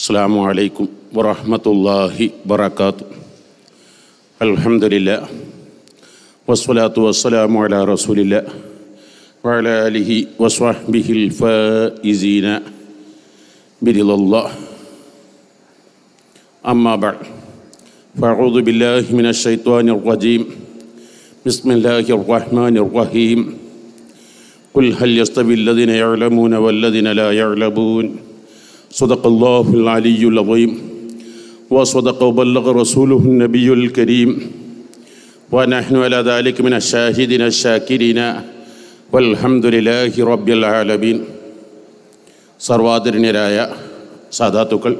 السلام عليكم ورحمة الله وبركاته الحمد لله والصلاة والسلام على رسول الله وعلى آله وصحبه الفائزين برضا الله أما بعد فأعوذ بالله من الشيطان الرجيم بسم الله الرحمن الرحيم قل هل يستوي الذين يعلمون والذين لا يعلمون صدق الله العلي العظيم وصدق وبلغ رسوله النبي الكريم ونحن على ذلك من الشاهدين الشاكرين والحمد لله رب العالمين സർവാദരണീയരായ സാധാത്തുക്കൾ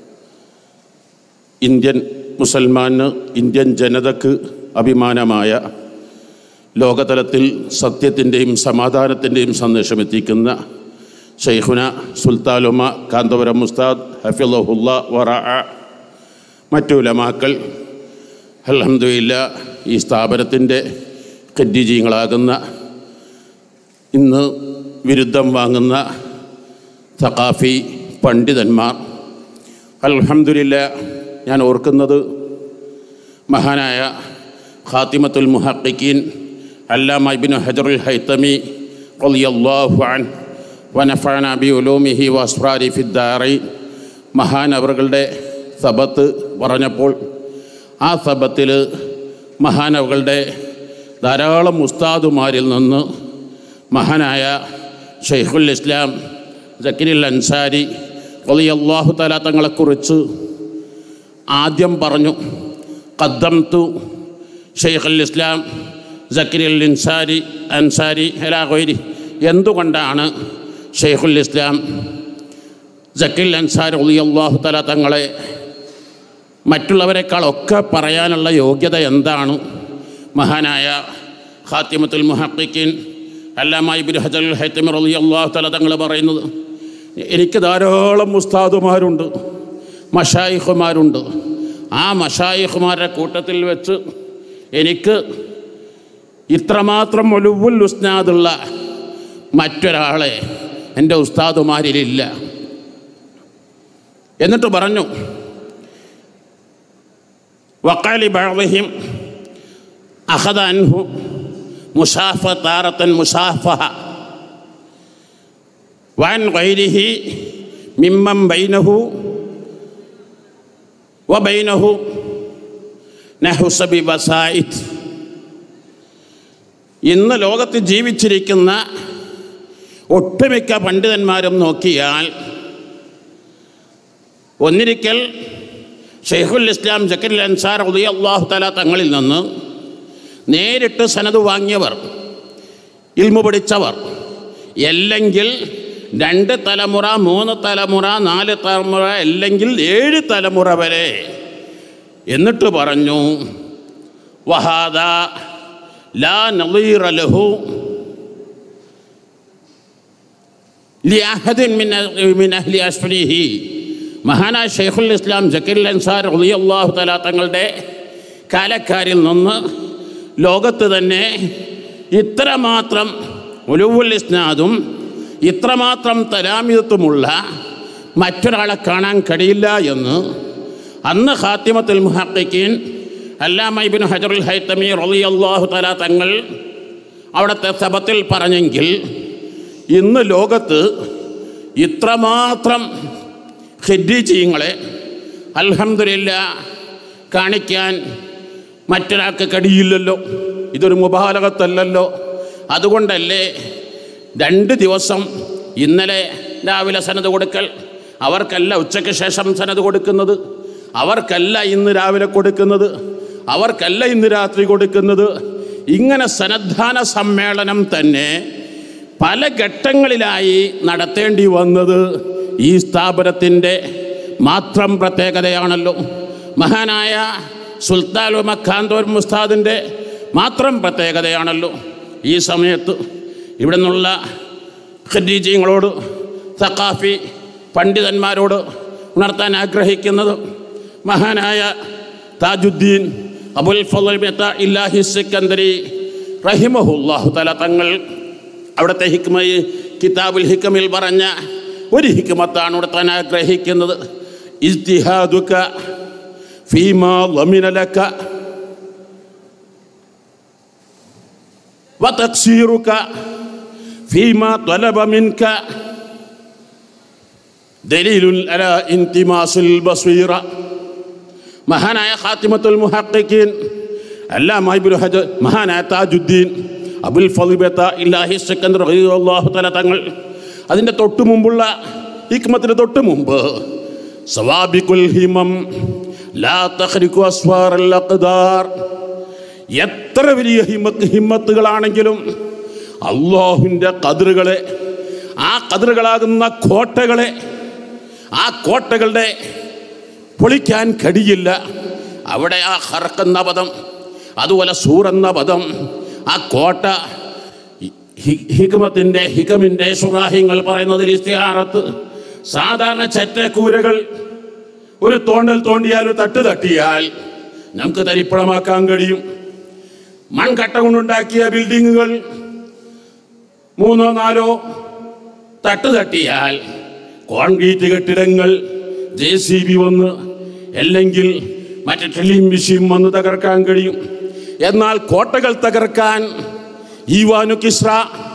Indian മുസൽമാന് Indian ജനതക്ക് അഭിമാനമായ ലോകതലത്തിൽ സത്യത്തിൻ്റെയും സമാധാനത്തിൻ്റെയും സന്ദേശം എത്തിക്കുന്ന ഷെയ്ഖുന സുൽത്താലുമ കാന്തപുരം മുസ്താദ് ഹഫിളഹുല്ല വറ മറ്റു ലമാക്കൾ അലഹമില്ല ഈ സ്ഥാപനത്തിൻ്റെ ഖദ്ദിജീങ്ങളാകുന്ന ഇന്ന് വിരുദ്ധം വാങ്ങുന്ന സഖാഫി പണ്ഡിതന്മാർ അൽഹംദുലില്ല ഞാൻ ഓർക്കുന്നത് മഹാനായ ഖാത്തിമത്തുൽ മുഹക്കിൻ അല്ലാമ ഇബ്നു ഹജറുൽ ഹൈത്തമി റളിയല്ലാഹു അൻ വനഫഅന ബി ഉലൂമിഹി വസ്ഫാരി ഫിദ്ദാറൈൻ മഹാൻ അവരുടെ സബത്ത് പറഞ്ഞപ്പോൾ ആ സബത്തിൽ മഹാനവകളുടെ ധാരാളം ഉസ്താദുമാരിൽ നിന്ന് മഹാനായ ഷെയ്ഖുൽ ഇസ്ലാം ജക്കിരിൽ അൻസാരി റളിയല്ലാഹു തആല തങ്ങളെക്കുറിച്ച് ആദ്യം പറഞ്ഞു ഖദ്ദംതു ഷെയ്ഖുൽ ഇസ്ലാം ജക്കിരിൽ ഇൻസാരി അൻസാരി ഹലാഹോരി എന്തുകൊണ്ടാണ് ഷെയ്ഖുൽ ഇസ്ലാം ജക്കിൽ അൻസാരി റളിയല്ലാഹു തആല തങ്ങളെ മറ്റുള്ളവരെക്കാളൊക്കെ പറയാനുള്ള യോഗ്യത എന്താണ് മഹാനായ ഖാത്തിമത്തുൽ മുഹക്കിൻ അല്ലാമ ഇബ്നു ഹജറുൽ ഹൈത്തമി റളിയല്ലാഹു തആല തങ്ങൾ പറയുന്നത് എനിക്ക് ധാരാളം ഉസ്താദുമാരുണ്ട് മഷായിഖുമാരുണ്ട് ആ മഷായിഖുമാരുടെ കൂട്ടത്തിൽ വെച്ച് എനിക്ക് ഇത്രമാത്രം ഒലുവുൽ ഉസ്നാദുള്ള മറ്റൊരാളെ എൻ്റെ ഉസ്താദുമാരിലില്ല എന്നിട്ട് പറഞ്ഞു വക്കാലി ബാഹിം അഹദ അൻഹു മുസാഫ താറത്തൻ മുസാഫഹ വൻ ഗൈരിഹി മിമ്മം ബൈനഹു വബൈനഹു നഹുസബി വസായിത് ഇന്ന് ലോകത്ത് ജീവിച്ചിരിക്കുന്ന ഒട്ടുമിക്ക പണ്ഡിതന്മാരും നോക്കിയാൽ ഒന്നിരിക്കൽ ഷെയ്ഖുൽ ഇസ്ലാം ജക്കരുൽ അൻസാർ ഉദയ അള്ളാഹു തല തങ്ങളിൽ നിന്ന് നേരിട്ട് സനത് വാങ്ങിയവർ ഇൽമു പഠിച്ചവർ അല്ലെങ്കിൽ രണ്ട് തലമുറ മൂന്ന് തലമുറ നാല് തലമുറ അല്ലെങ്കിൽ ഏഴ് തലമുറ വരെ എന്നിട്ട് പറഞ്ഞു വഹാദ ലാ നളീറ ലഹു ലിഅഹദിൻ മിൻ മിൻ അഹ്ലി അസ്ഫരിഹി മഹാനായ ഷെയ്ഖുൽ ഇസ്ലാം ജക്കീൽ അൻസാർ റളിയല്ലാഹു തആല തങ്ങളുടെ കാലക്കാരിൽ നിന്ന് ലോകത്ത് തന്നെ ഇത്രമാത്രം ഉലുവുൽ ഇസ്നാദും ഇത്രമാത്രം തലാമിതത്വമുള്ള മറ്റൊരാളെ കാണാൻ കഴിയില്ല എന്ന് അന്ന് ഖാത്തിമത്തുൽ മുഹക്കിൻ അല്ലാമ ഇബ്നു ഹജറുൽ ഹൈത്തമി റളിയല്ലാഹു തആല തങ്ങൾ അവിടുത്തെ സബത്തിൽ പറഞ്ഞെങ്കിൽ ഇന്ന് ലോകത്ത് ഇത്രമാത്രം ഖിദ്ദീജീങ്ങളെ അൽഹംദുലില്ല കാണിക്കാൻ മറ്റൊരാൾക്ക് കഴിയില്ലല്ലോ ഇതൊരു മുബാലകത്തല്ലല്ലോ അതുകൊണ്ടല്ലേ രണ്ട് ദിവസം ഇന്നലെ രാവിലെ സനത് കൊടുക്കൽ അവർക്കല്ല ഉച്ചയ്ക്ക് ശേഷം സനത് കൊടുക്കുന്നത് അവർക്കല്ല ഇന്ന് രാവിലെ കൊടുക്കുന്നത് അവർക്കല്ല ഇന്ന് രാത്രി കൊടുക്കുന്നത് ഇങ്ങനെ സന്നദ്ധാന സമ്മേളനം തന്നെ പല ഘട്ടങ്ങളിലായി നടത്തേണ്ടി വന്നത് ഈ സ്ഥാപനത്തിൻ്റെ മാത്രം പ്രത്യേകതയാണല്ലോ മഹാനായ സുൽത്താൻ മഖാന്തോർ മുസ്താദിൻ്റെ മാത്രം പ്രത്യേകതയാണല്ലോ ഈ സമയത്ത് ഇവിടെ നിന്നുള്ള ഖദീജീങ്ങളോട് സഖാഫി പണ്ഡിതന്മാരോട് ഉണർത്താൻ ആഗ്രഹിക്കുന്നത് മഹാനായ താജുദ്ദീൻ അബുൽ ഫضൽ ഇല്ലാഹി സിക്കന്ദരി റഹിമഹുല്ലാഹു തല തങ്ങൾ അവിടുത്തെ ഹിക്മ കിതാബുൽ ഹിക്കമിൽ പറഞ്ഞ ഒരു ഹിക്മത്താണ് ഉണർത്താൻ ആഗ്രഹിക്കുന്നത് ഇജ്തിഹാദുക ഫീമാ ളമിന ലക وتقصيرك فيما طلب منك دليل على انتماس البصيرة മഹാനായ ഖാത്തിമത്തുൽ മുഹഖിഖീൻ അല്ലാമ ഇബ്നു ഹജർ മഹാനായ താജുദ്ദീൻ അബുൽ ഫളിബത്ത ഇല്ലാഹി സിക്കന്ദർ റളിയല്ലാഹു തആല തങ്ങൾ അതിൻ്റെ തൊട്ട് മുമ്പുള്ള ഹിക്മത്തിന് തൊട്ട് മുമ്പ് സവാബിക്കുൽ ഹിമം ലാ തഖ്രിഖു അസ്വാറൽ അഖ്ദാർ എത്ര വലിയ ഹിമ്മത്ത് ഹിമ്മത്തുകളാണെങ്കിലും അള്ളാഹുവിൻ്റെ കതിറുകളെ ആ കതിറുകളാകുന്ന കോട്ടകളെ ആ കോട്ടകളുടെ പൊളിക്കാൻ കഴിയില്ല അവിടെ ആ ഹർക്കെന്ന പദം അതുപോലെ സൂറെന്ന പദം ആ കോട്ട ഹി- ഹിക്മത്തിൻ്റെ ഹികമിൻ്റെ സുറാഹിങ്ങൾ പറയുന്നതിൽ ഇസ്തിഹാറത്ത് സാധാരണ ചെറ്റക്കൂരകൾ ഒരു തോണ്ടൽ തോണ്ടിയാൽ ഒരു തട്ട് തട്ടിയാൽ നമുക്ക് തരിപ്പണമാക്കാൻ കഴിയും മൺകട്ട കൊണ്ടുണ്ടാക്കിയ ബിൽഡിങ്ങുകൾ മൂന്നോ നാലോ തട്ട് തട്ടിയാൽ കോൺക്രീറ്റ് കെട്ടിടങ്ങൾ ജെ സി ബി വന്ന് അല്ലെങ്കിൽ മറ്റേ ഡ്രില്ലിംഗ് മെഷീൻ വന്ന് തകർക്കാൻ കഴിയും എന്നാൽ കോട്ടകൾ തകർക്കാൻ ഈവാനു കിസ്ര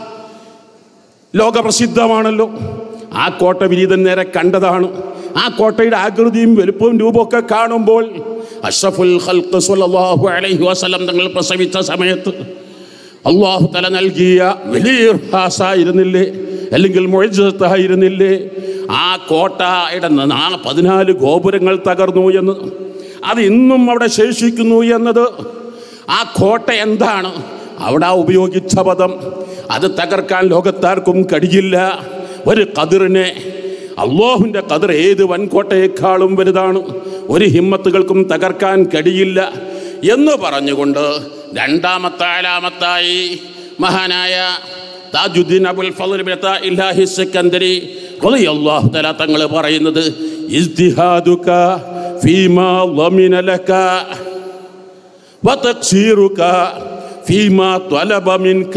ലോകപ്രസിദ്ധമാണല്ലോ ആ കോട്ട വിനീതൻ നേരെ കണ്ടതാണ് ആ കോട്ടയുടെ ആകൃതിയും വലുപ്പവും രൂപമൊക്കെ കാണുമ്പോൾ അഷ്റഫുൽ ഖൽഖ് സ്വല്ലല്ലാഹു അലൈഹി വസല്ലം തങ്ങൾ പ്രസവിച്ച സമയത്ത് അള്ളാഹു തല നൽകിയ വലിയ ഹാസായിരുന്നില്ലേ അല്ലെങ്കിൽ മൊഴിജത്തായിരുന്നില്ലേ ആ കോട്ടയുടെ ആ പതിനാല് ഗോപുരങ്ങൾ തകർന്നു എന്ന് അത് ഇന്നും അവിടെ ശേഷിക്കുന്നു എന്നത് ആ കോട്ട എന്താണ് അവിടെ ഉപയോഗിച്ച പദം അത് തകർക്കാൻ ലോകത്താർക്കും കഴിയില്ല ഒരു കതിറിനെ അള്ളാഹുവിൻ്റെ കതിർ ഏത് വൻകോട്ടയേക്കാളും വലുതാണ് ഒരു ഹിമ്മത്തുകൾക്കും തകർക്കാൻ കഴിയില്ല എന്ന് പറഞ്ഞുകൊണ്ട് രണ്ടാമത്തെ ആലാമത്തായി മഹാനായ താജുദ്ദീൻ അബുൽ ഫضل ബിൻ ഇല്ലാഹി സെക്കന്ദരി റളിയല്ലാഹു തആല തങ്ങൾ പറയുന്നത് ഇജ്തിഹാദുക ഫീമാ ളമിന ലക وتقصيرك فيما طلب منك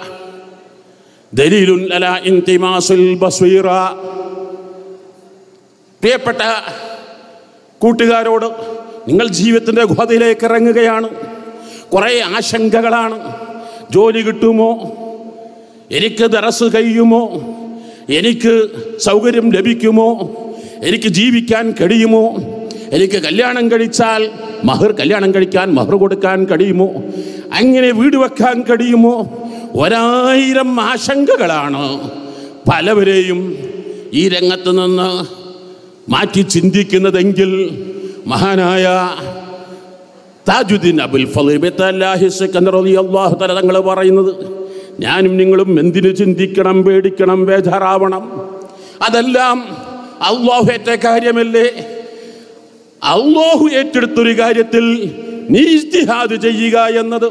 دليل على انتماس البصيرة പ്രിയപ്പെട്ട കൂട്ടുകാരോട് നിങ്ങൾ ജീവിതത്തിൻ്റെ ഗുഹതയിലേക്ക് ഇറങ്ങുകയാണ് കുറേ ആശങ്കകളാണ് ജോലി കിട്ടുമോ എനിക്ക് ദറസ് കഴിയുമോ എനിക്ക് സൗകര്യം ലഭിക്കുമോ എനിക്ക് ജീവിക്കാൻ കഴിയുമോ എനിക്ക് കല്യാണം കഴിച്ചാൽ മഹർ കല്യാണം കഴിക്കാൻ മഹർ കൊടുക്കാൻ കഴിയുമോ അങ്ങനെ വീട് വെക്കാൻ കഴിയുമോ ഒരായിരം ആശങ്കകളാണ് പലവരെയും ഈ രംഗത്ത് നിന്ന് മാറ്റി ചിന്തിക്കുന്നതെങ്കിൽ മഹാനായ താജുദ്ദീൻ അബുൽ ഫലിബത്തല്ലാഹിസ്കന്ദറിയാഹു തല തങ്ങൾ പറയുന്നത് ഞാനും നിങ്ങളും എന്തിനു ചിന്തിക്കണം പേടിക്കണം ബേജാറാവണം അതെല്ലാം അള്ളാഹു ഏറ്റ കാര്യമല്ലേ അള്ളാഹു ഏറ്റെടുത്തൊരു കാര്യത്തിൽ നീ ഇജ്തിഹാദ് ചെയ്യുക എന്നത്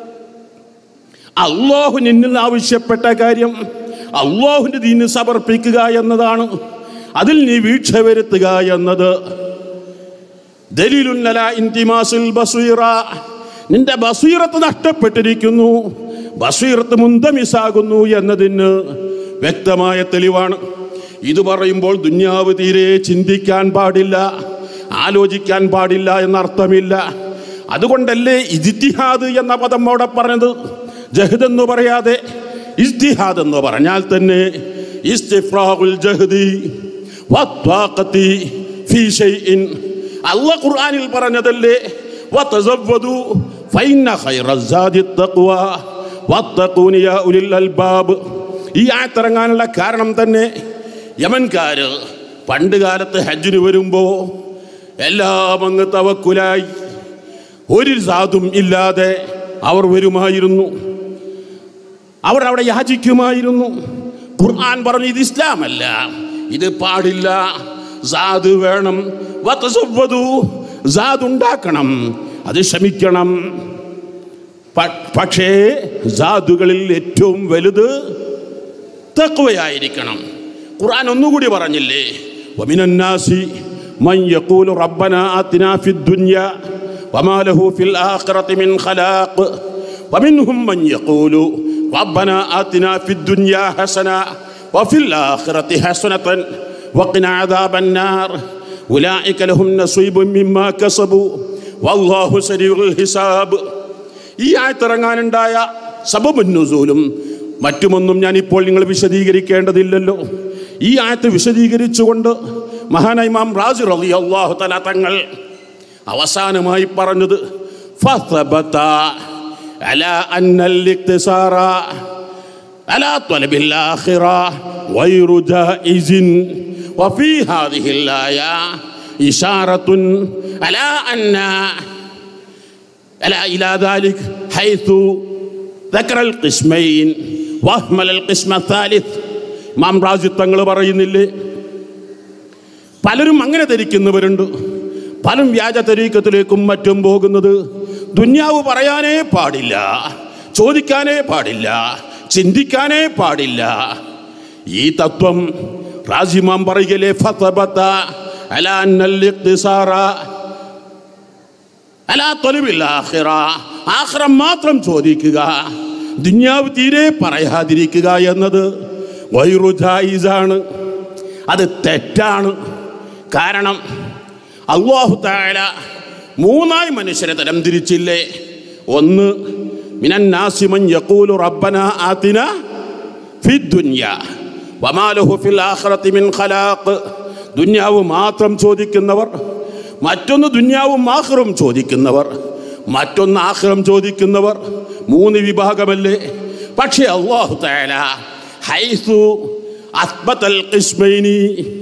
അള്ളാഹു നിന്നിൽ ആവശ്യപ്പെട്ട കാര്യം അള്ളാഹുവിൻ്റെ ദീന് സമർപ്പിക്കുക എന്നതാണ് അതിൽ നീ വീഴ്ച വരുത്തുക എന്നത് ദലീലുന്നല ഇന്തിമാസുൽ ബസീറ നിന്റെ ബസീറത്ത് നഷ്ടപ്പെട്ടിരിക്കുന്നു ബസീറത്ത് മുന്തമിസാകുന്നു എന്നതിന് വ്യക്തമായ തെളിവാണ് ഇത് പറയുമ്പോൾ ദുന്യാവ് തീരെ ചിന്തിക്കാൻ പാടില്ല ആലോചിക്കാൻ പാടില്ല എന്നർത്ഥമില്ല അതുകൊണ്ടല്ലേ ഇജിത്തിഹാദ് എന്ന പദം അവിടെ പറഞ്ഞത് ജഹദ് എന്ന് പറയാതെ ഇജ്തിഹാദ് എന്ന് പറഞ്ഞാൽ തന്നെ ഇസ്തിഫ്രാഹുൽ ജഹദി വത്വാഖത്തി ഫീ ഷൈഇൻ അല്ലാഹ് ഖുർആനിൽ പറഞ്ഞതല്ലേ വതസവ്വദു ഫൈന ഖൈറസ്സാദി തഖ്വ വത്തഖൂനി യാ ഉലിൽ അൽബാബ് ഈ ആയത്തിറങ്ങാനുള്ള കാരണം തന്നെ യമൻകാര് പണ്ട് കാലത്ത് ഹജ്ജിന് വരുമ്പോൾ എല്ലാം അങ്ങ് തവക്കുലായി ഒരു സാധും ഇല്ലാതെ അവർ വരുമായിരുന്നു അവർ അവിടെ യാചിക്കുമായിരുന്നു ഖുർആൻ പറഞ്ഞു ഇത് ഇസ്ലാമല്ല ഇത് പാടില്ല സാദ് വേണം വതസവ്വദു സാദ് ഉണ്ടാക്കണം അത് ക്ഷമിക്കണം പ- പക്ഷേ സാധുകളിൽ ഏറ്റവും വലുത് തക്വയായിരിക്കണം ഖുർആൻ ഒന്നുകൂടി പറഞ്ഞില്ലേ ومن الناس من يقول ربنا آتنا في الدنيا وما له في الآخرة من خلاق ومنهم من يقول ربنا آتنا في الدنيا حسنة وفي الآخرة حسنة وقنا عذاب النار ഉലായിക ലഹും നസീബും മിമ്മാ കസബു വല്ലാഹു സരീഉൽ ഹിസാബ് ഈ ആയത്തിറങ്ങാനുണ്ടായ സബബുന്നുസൂലും മറ്റുമൊന്നും ഞാനിപ്പോൾ നിങ്ങൾ വിശദീകരിക്കേണ്ടതില്ലല്ലോ ഈ ആയത്ത് വിശദീകരിച്ചുകൊണ്ട് മഹാനായ ഇമാം റാജി റളി അള്ളാഹു തല തങ്ങൾ അവസാനമായി പറഞ്ഞത് فثبت على أن الاقتصار على طلب الآخرة غير جائز وفي هذه الآية إشارة على أن على إلى ذلك حيث ذكر القسمين واهمل القسم الثالث ഇമാം റാജി തങ്ങൾ പറയുന്നില്ലേ പലരും അങ്ങനെ ധരിക്കുന്നവരുണ്ട് പലരും വ്യാജ തരീക്കത്തിലേക്കും മറ്റും പോകുന്നത് ദുന്യാവ് പറയാനേ പാടില്ല ചോദിക്കാനേ പാടില്ല ചിന്തിക്കാനേ പാടില്ല ഈ തത്വം റാജിമാം പറയുകയിലെ ഫതബത്ത അലാ അന്നൽ ഇഖ്തിസാറ അലാ തൊലിവില്ല ആഖിറ ആഖിറം മാത്രം ചോദിക്കുക ദുന്യാവ് തീരെ പറയാതിരിക്കുക എന്നത് വൈറു ജായിസാണ് അത് തെറ്റാണ് കാരണം അള്ളാഹു താല മൂന്നായി മനുഷ്യരെ തരം തിരിച്ചില്ലേ ഒന്ന് മിനൻ നാസിമൻ യഖൂലു റബ്ബന ആതിന ഫി ദുനിയ വമാലഹു ഫിൽ ആഖിറതി മിൻ ഖലാഖ് ദുന്യാവ് മാത്രം ചോദിക്കുന്നവർ മറ്റൊന്ന് ദുന്യാവും ആഖിറും ചോദിക്കുന്നവർ മറ്റൊന്ന് ആഖിറും ചോദിക്കുന്നവർ മൂന്ന് വിഭാഗമല്ലേ പക്ഷേ അള്ളാഹു തആല ഹൈസു അസ്ബത്തൽ ഖിസ്മൈനി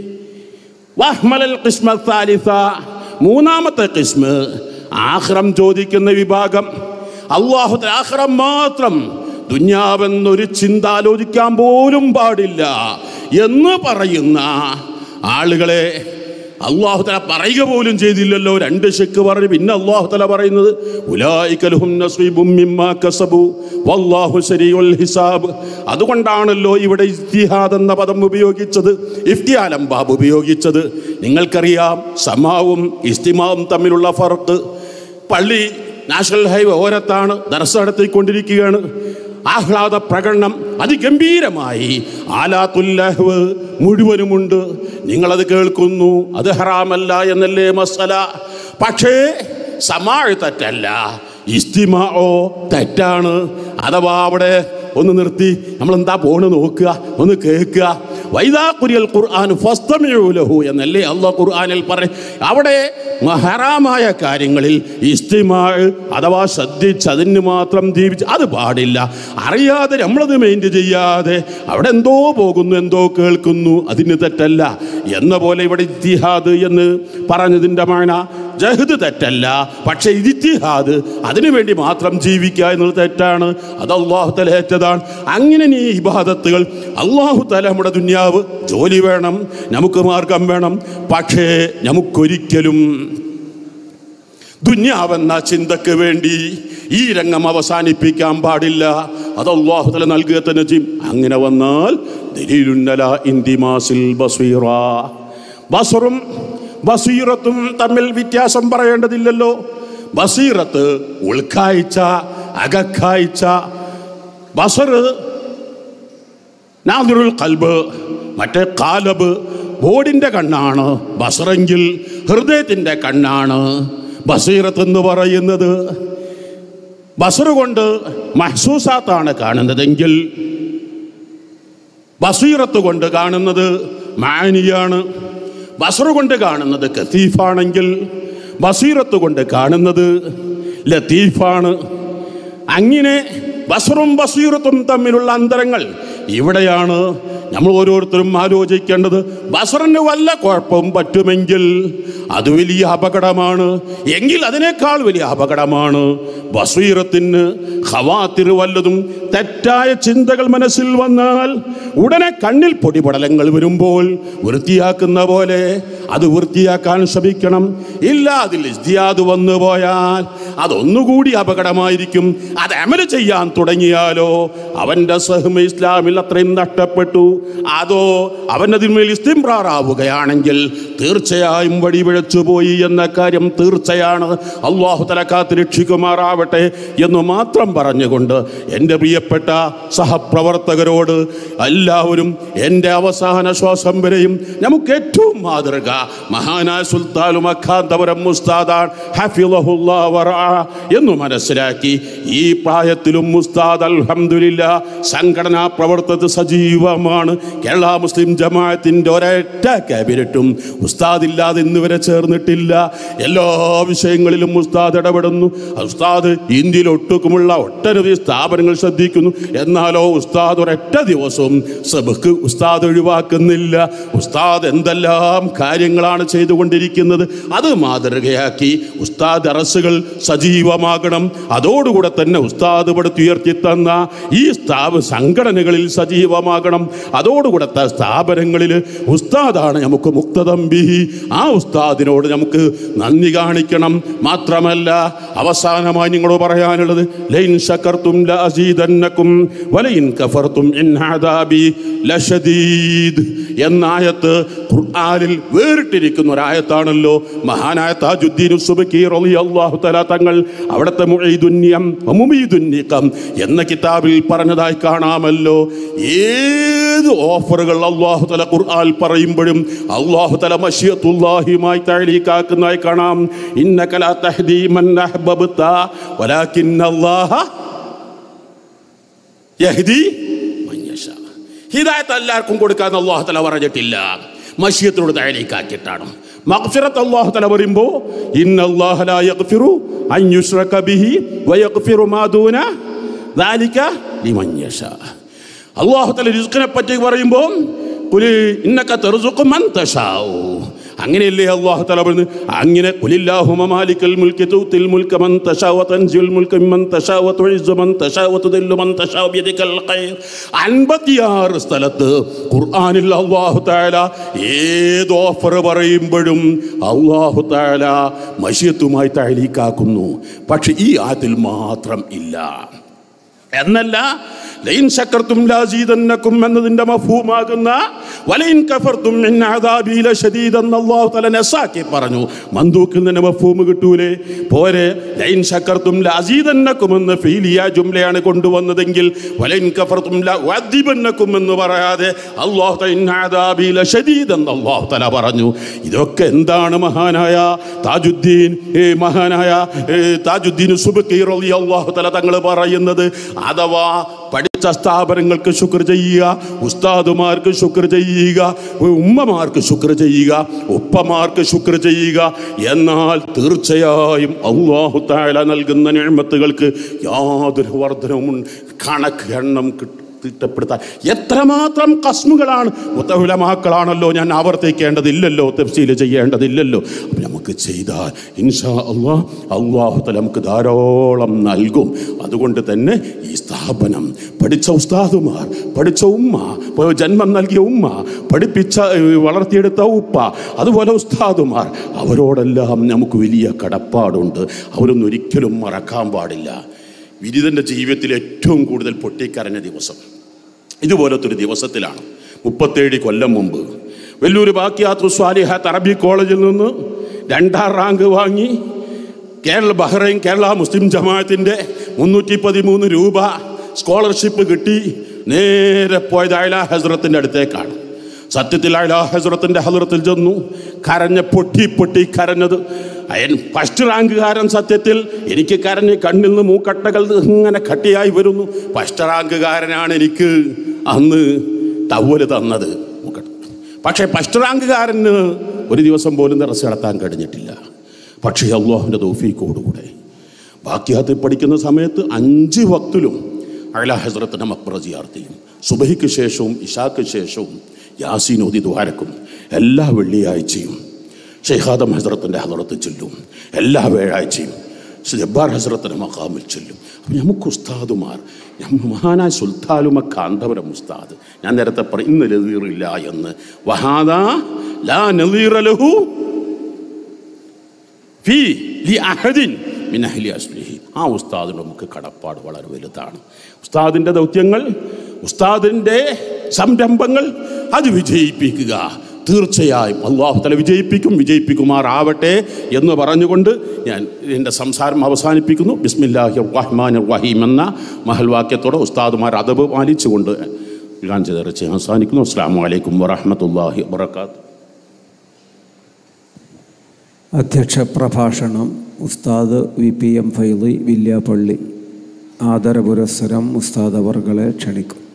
വഹ്മലൽ ഖിസ്മ സാലിസ മൂന്നാമത്തെ ഖിസ്മ് ആഖിറം ചോദിക്കുന്ന വിഭാഗം അള്ളാഹു ആഖിറം മാത്രം ദുന്യാവെന്നൊരു ചിന്ത ആലോചിക്കാൻ പോലും പാടില്ല എന്ന് പറയുന്ന ആളുകളെ അള്ളാഹു തല പറയുക പോലും ചെയ്തില്ലല്ലോ രണ്ട് ശക്ക് പറഞ്ഞു പിന്നെ അള്ളാഹു തല പറയുന്നത് ഉലായിക്കലുഹും നസീബും മിമ്മാ കസബു വല്ലാഹു ശരീഉൽ ഹിസാബ് അതുകൊണ്ടാണല്ലോ ഇവിടെ ഇസ്തിഹാദ് എന്ന പദം ഉപയോഗിച്ചത് ഇഫ്തിയാലം ബാബ് ഉപയോഗിച്ചത് നിങ്ങൾക്കറിയാം സമാവും ഇസ്തിമാവും തമ്മിലുള്ള ഫർക്ക് പള്ളി നാഷണൽ ഹൈവേ ഓരത്താണ് ദർശ നടത്തിക്കൊണ്ടിരിക്കുകയാണ് ആഹ്ലാദ പ്രകടനം അതിഗംഭീരമായി ആലാത്തുല്ലഹ്വ് മുഴുവനുമുണ്ട് നിങ്ങളത് കേൾക്കുന്നു അത് ഹറാമല്ല എന്നല്ലേ മസല പക്ഷേ സമാഴ് തെറ്റല്ല ഇസ്തിമാओ തെറ്റാണ് അഥവാ അവിടെ ഒന്ന് നിർത്തി നമ്മൾ എന്താ പോണ് നോക്കുക ഒന്ന് കേൾക്കുക വൈദാ കുരിയൽ ഖുർആൻ ഫസ്തമിഴൂലഹു എന്നല്ലേ അള്ളാഹ് ഖുർആനിൽ പറയും അവിടെ ഹറാമായ കാര്യങ്ങളിൽ ഇസ്തിമാ അഥവാ ശ്രദ്ധിച്ചതിന് മാത്രം ജീവിച്ച് അത് പാടില്ല അറിയാതെ നമ്മളത് മെയിൻറ്റ് ചെയ്യാതെ അവിടെ എന്തോ പോകുന്നു എന്തോ കേൾക്കുന്നു അതിന് തെറ്റല്ല എന്ന പോലെ ഇവിടെ ഇത്തിഹാദ് എന്ന് പറഞ്ഞതിൻ്റെ മാന ജഹദ് തെറ്റല്ല പക്ഷേ ഇത്തിഹാദ് അതിനു വേണ്ടി മാത്രം ജീവിക്കുക എന്നത് തെറ്റാണ് അത് അള്ളാഹു തല ഏറ്റതാണ് അങ്ങനെ നീ ഇബാദത്തുകൾ അള്ളാഹു തല നമ്മുടെ ദുന്യാവ് ജോലി വേണം നമുക്ക് മാർഗം വേണം പക്ഷേ നമുക്കൊരിക്കലും ദുന്യാവെന്ന ചിന്തക്ക് വേണ്ടി ഈ രംഗം അവസാനിപ്പിക്കാൻ പാടില്ല അത് അള്ളാഹു തല നൽകുക തന്നെ ചെയ്യും അങ്ങനെ വന്നാൽ ദലീലുന്നല ഇന്തിമാസിൽ ബസീറ ബസറും ബസീറത്തും തമ്മിൽ വ്യത്യാസം പറയേണ്ടതില്ലല്ലോ ബസീറത്ത് ഉൾക്കാഴ്ച അകക്കാഴ്ച ബസർ നാദിറുൽ കൽബ് മറ്റേ കാലബ് ബോഡിൻ്റെ കണ്ണാണ് ബസറെങ്കിൽ ഹൃദയത്തിൻ്റെ കണ്ണാണ് ബസീറത്ത് എന്ന് പറയുന്നത് ബസറ് കൊണ്ട് മഹസൂസാത്താണ് കാണുന്നതെങ്കിൽ ബസീറത്ത് കൊണ്ട് കാണുന്നത് മാനിയാണ് ബസറ് കൊണ്ട് കാണുന്നത് കത്തീഫാണെങ്കിൽ ബസീറത്ത് കൊണ്ട് കാണുന്നത് ലത്തീഫാണ് അങ്ങനെ ബസറും ബസീറത്തും തമ്മിലുള്ള അന്തരങ്ങൾ ഇവിടെയാണ് നമ്മൾ ഓരോരുത്തരും ആലോചിക്കേണ്ടത് ബസറിന് വല്ല കുഴപ്പവും പറ്റുമെങ്കിൽ അത് വലിയ അപകടമാണ് എങ്കിൽ അതിനേക്കാൾ വലിയ അപകടമാണ് ബസീറത്തിന് ഹവാത്തിർ വല്ലതും തെറ്റായ ചിന്തകൾ മനസ്സിൽ വന്നാൽ ഉടനെ കണ്ണിൽ പൊടിപടലങ്ങൾ വരുമ്പോൾ വൃത്തിയാക്കുന്ന പോലെ അത് വൃത്തിയാക്കാൻ ശ്രമിക്കണം ഇല്ല അതിൽ ഇസ്തിയാദ് വന്നു പോയാൽ അതൊന്നുകൂടി അപകടമായിരിക്കും അത് അമല് ചെയ്യാൻ തുടങ്ങിയാലോ അവൻ്റെ സഹമ ഇസ്ലാമിൽ അത്രയും നഷ്ടപ്പെട്ടു അതോ അവൻ അതിന്മേൽ ഇസ്തിംറാറാവുകയാണെങ്കിൽ തീർച്ചയായും വഴി പിഴച്ചു പോയി എന്ന കാര്യം തീർച്ചയാണ് അള്ളാഹു തല കാത്ത് രക്ഷിക്കുമാറാവട്ടെ എന്ന് മാത്രം പറഞ്ഞുകൊണ്ട് എൻ്റെ പ്രിയ പ്രിയപ്പെട്ട സഹപ്രവർത്തകരോട് എല്ലാവരും എൻ്റെ അവസാന ശ്വാസം വരെയും നമുക്ക് ഏറ്റവും മാതൃക മഹാനായ സുൽത്താനു മഖാന്തപുരം മുസ്താദാൻ ഹഫിളഹുല്ലാ വറഅ എന്ന് മനസ്സിലാക്കി ഈ പ്രായത്തിലും മുസ്താദ് അൽഹംദുലില്ല സംഘടനാ പ്രവർത്തനത്തിൽ സജീവമാണ് കേരള മുസ്ലിം ജമാഅത്തിന്റെ ഒരൊറ്റ ക്യാബിനറ്റും ഉസ്താദില്ലാതെ ഇന്ന് വരെ ചേർന്നിട്ടില്ല എല്ലാ വിഷയങ്ങളിലും ഉസ്താദ് ഇടപെടുന്നു ഉസ്താദ് ഇന്ത്യയിൽ ഒട്ടുക്കുമുള്ള ഒട്ടനവധി സ്ഥാപനങ്ങൾ ശ്രദ്ധിക്കുന്നു എന്നാലോ ഉസ്താദ് ഒരൊറ്റ ദിവസവും സബക്ക് ഉസ്താദ് ഒഴിവാക്കുന്നില്ല ഉസ്താദ് എന്തെല്ലാം കാര്യങ്ങളാണ് ചെയ്തുകൊണ്ടിരിക്കുന്നത് അത് മാതൃകയാക്കി ഉസ്താദ് അറസുകൾ സജീവമാകണം അതോടുകൂടെ തന്നെ ഉസ്താദ് പടുത്തുയർത്തി തന്ന ഈ സ്ഥാപ സംഘടനകളിൽ സജീവമാകണം അതോടുകൂടെ ത- സ്ഥാപനങ്ങളിൽ ഉസ്താദാണ് നമുക്ക് മുക്തതമ്പി ആ ഉസ്താദിനോട് നമുക്ക് നന്ദി കാണിക്കണം മാത്രമല്ല അവസാനമായി നിങ്ങളോട് പറയാനുള്ളത് ലൈൻ ശകർത്തും ലഅസീദന്നക്കും വലൈൻ കഫർത്തും ഇൻ അദാബി ലശദീദ് എന്നായത്ത് ഖുർആനിൽ വേറിട്ടിരിക്കുന്ന ഒരായത്താണല്ലോ മഹാനായ താജുദ്ദീൻ സുബക്കി റളിയല്ലാഹു തആല തങ്ങൾ അവിടുത്തെ മുഈദുന്യം മുമീദുന്നിഖം എന്ന കിതാബിൽ പറഞ്ഞതായി കാണാമല്ലോ ഏത് ഓഫറുകൾ അള്ളാഹു തല ഖുർആൻ പറയുമ്പോഴും അള്ളാഹു തല മഷിയത്തുല്ലാഹിയുമായി താഴീക്കാക്കുന്നതായി കാണാം ഇന്നക ലാ തഹ്ദീ മൻ അഹ്ബബ്ത വലാകിന്നല്ലാഹ യഹ്ദി മൻ യശാ. ഹിദായത്ത് എല്ലാവർക്കും കൊടുക്കാൻ അള്ളാഹു തല പറഞ്ഞിട്ടില്ല മഷിയത്തിനോട് താഴേക്കാക്കിയിട്ടാണ് മഗ്ഫിറത്ത് അള്ളാഹു തല പറയുമ്പോൾ ഇന്നല്ലാഹ ലാ യഗ്ഫിറു അൻ യുശ്റക ബിഹി വയഗ്ഫിറു മാ ദൂന ദാലിക ലിമൻ യശാ അള്ളാഹു തല റിസ്കിനെ പറ്റി പറയുമ്പോൾ കുലി ഇന്നക തെറുസുഖു മൻ തശാഉ അങ്ങനെയല്ലേ അള്ളാഹു തല പറയുന്നത് അങ്ങനെ കുലില്ലാഹുമ മാലിക്കൽ മുൽക്കി തൂത്തിൽ മുൽക്ക മൻ തശാ വ തൻസിൽ മുൽക്ക മൻ തശാ വ തുഇസ്സു മൻ തശാ വ തുദില്ലു മൻ തശാ ബിയദിക്കൽ ഖൈർ 56 സ്ഥലത്ത് ഖുർആനിൽ അള്ളാഹു തആല ഏത് ഓഫർ പറയുമ്പോഴും അള്ളാഹു തആല മഷിയത്തുമായി തഴലീക്കാക്കുന്നു പക്ഷെ ഈ ആയത്തിൽ മാത്രം ഇല്ല എന്നല്ല ലൈൻ ശക്കർത്തും ലാസീദന്നക്കും എന്നതിന്റെ മഫൂമാകുന്ന വലൈൻ കഫർത്തും മിൻ അദാബി ലശദീദ് എന്ന് അല്ലാഹു തആല നസാക്കി പറഞ്ഞു മന്ദൂക്കിൽ നിന്ന് മഫൂം കിട്ടൂലേ പോരെ ലൈൻ ശക്കർത്തും ലാസീദന്നക്കും എന്ന് ഫീലിയ ജുംലയാണ് കൊണ്ടുവന്നതെങ്കിൽ വലൈൻ കഫർത്തും ലഅദിബന്നക്കും എന്ന് പറയാതെ അല്ലാഹു തആല ഇൻ അദാബി ലശദീദ് എന്ന് അല്ലാഹു തആല പറഞ്ഞു ഇതൊക്കെ എന്താണ് മഹാനായ താജുദ്ദീൻ ഏ മഹാനായ ഏ, താജുദ്ദീൻ സുബക്കി റളിയല്ലാഹു തആല തങ്ങൾ പറയുന്നത് അഥവാ പഠിച്ച സ്ഥാപനങ്ങൾക്ക് ശുക്ർ ചെയ്യുക ഉസ്താദുമാർക്ക് ശുക്ർ ചെയ്യുക ഉമ്മമാർക്ക് ശുക്ർ ചെയ്യുക ഉപ്പമാർക്ക് ശുക്ർ ചെയ്യുക എന്നാൽ തീർച്ചയായും അള്ളാഹു താല നൽകുന്ന നിഴമത്തുകൾക്ക് യാതൊരു വർധനവും കണക്ക് എണ്ണം കിട്ടും തിട്ടപ്പെടുത്താൻ എത്രമാത്രം കസ്മുകളാണ് മുത്തവിലമാക്കളാണല്ലോ ഞാൻ ആവർത്തിക്കേണ്ടതില്ലല്ലോ തെഫ്സീൽ ചെയ്യേണ്ടതില്ലല്ലോ അപ്പം നമുക്ക് ചെയ്താൽ ഇൻഷാ അള്ളാഹ് അള്ളാഹുത്തല നമുക്ക് ധാരാളം നൽകും അതുകൊണ്ട് തന്നെ ഈ സ്ഥാപനം പഠിച്ച ഉസ്താദുമാർ പഠിച്ച ഉമ്മ ഇപ്പൊ ജന്മം നൽകിയ ഉമ്മ പഠിപ്പിച്ച ഏഹ്, വളർത്തിയെടുത്ത ഉപ്പ അതുപോലെ ഉസ്താദുമാർ അവരോടെല്ലാം നമുക്ക് വലിയ കടപ്പാടുണ്ട് അവരൊന്നും ഒരിക്കലും മറക്കാൻ പാടില്ല വിരിതൻ്റെ ജീവിതത്തിൽ ഏറ്റവും കൂടുതൽ പൊട്ടിക്കരഞ്ഞ ദിവസം ഇതുപോലത്തെ ഒരു ദിവസത്തിലാണ് മുപ്പത്തേഴ് കൊല്ലം മുമ്പ് വെല്ലൂർ ബാക്കിയാത്തു സ്വാലിഹാത്ത് അറബി കോളേജിൽ നിന്ന് രണ്ടാം റാങ്ക് വാങ്ങി കേരള ബഹ്റൈൻ കേരള മുസ്ലിം ജമാഅത്തിൻ്റെ മുന്നൂറ്റി പതിമൂന്ന് രൂപ സ്കോളർഷിപ്പ് കിട്ടി നേരെ പോയത് അയല ഹസ്രത്തിൻ്റെ അടുത്തേക്കാണ് സത്യത്തിൽ അയല ഹസ്രത്തിൻ്റെ ഹസ്രത്തിൽ ചെന്നു കരഞ്ഞ പൊട്ടി പൊട്ടി കരഞ്ഞത് അയൻ ഫസ്റ്റ് റാങ്കുകാരൻ സത്യത്തിൽ എനിക്ക് കരഞ്ഞ് കണ്ണിൽ നിന്ന് മൂക്കട്ടകൾ ഇങ്ങനെ കട്ടിയായി വരുന്നു ഫസ്റ്റ് റാങ്കുകാരനാണ് എനിക്ക് അന്ന് തവ്വല് തന്നത് മൂക്കട്ട പക്ഷേ ഫസ്റ്റ് റാങ്കുകാരന് ഒരു ദിവസം പോലും നിറച്ച് നടത്താൻ കഴിഞ്ഞിട്ടില്ല പക്ഷേ അള്ളാഹുവിൻ്റെ തോഫീക്കോടുകൂടെ ബാക്കിയാത്തിൽ പഠിക്കുന്ന സമയത്ത് അഞ്ച് വക്തിലും അയല ഹസ്രത്തിൻ്റെ മക്ബറ ജിയാർത്തിയും സുബഹിക്ക് ശേഷവും ഇഷാക്ക് ശേഷവും യാസീൻ ഓതി ദ്വാരക്കും എല്ലാ വെള്ളിയാഴ്ചയും ഷെയ്ഖാദം ഹസ്രത്തിൻ്റെ ഹദറത്ത് ചെല്ലും എല്ലാ വ്യാഴാഴ്ചയും ജബ്ബാർ ഹസ്രത്തിൻ്റെ മക്കാമിൽ ചെല്ലും അപ്പം നമുക്ക് ഉസ്താദുമാർ ഞമ്മ മഹാനായ സുൽത്താലുമ കാന്തപുരം ഉസ്താദ് ഞാൻ നേരത്തെ പറയും ഇന്ന് നദീറില്ല എന്ന് വഹാദ ലാ നദീറ ലഹു ഫീ ലി അഹദിൻ മിൻ അഹ്ലി അസ്ലിഹി ആ ഉസ്താദിന് നമുക്ക് കടപ്പാട് വളരെ വലുതാണ് ഉസ്താദിൻ്റെ ദൗത്യങ്ങൾ ഉസ്താദിൻ്റെ സംരംഭങ്ങൾ അത് വിജയിപ്പിക്കുക തീർച്ചയായും അള്ളാഹു തല വിജയിപ്പിക്കും വിജയിപ്പിക്കുമാറാവട്ടെ എന്ന് പറഞ്ഞുകൊണ്ട് ഞാൻ എൻ്റെ സംസാരം അവസാനിപ്പിക്കുന്നു ബിസ്മില്ലാഹി റഹ്മാൻ റഹീം എന്ന മഹൽവാക്യത്തോടെ ഉസ്താദുമാർ അതബ് പാലിച്ചുകൊണ്ട് ഞാൻ ചിതറിച്ച് അവസാനിക്കുന്നു അസ്സാം വലൈക്കും വറഹമത്തല്ലാഹി വാത്തു അധ്യക്ഷ പ്രഭാഷണം ഉസ്താദ് വി പി എം ഫൈലി വില്യാപ്പള്ളി ആദരപുരസ്സരം ഉസ്താദ് അവർകളെ ക്ഷണിക്കും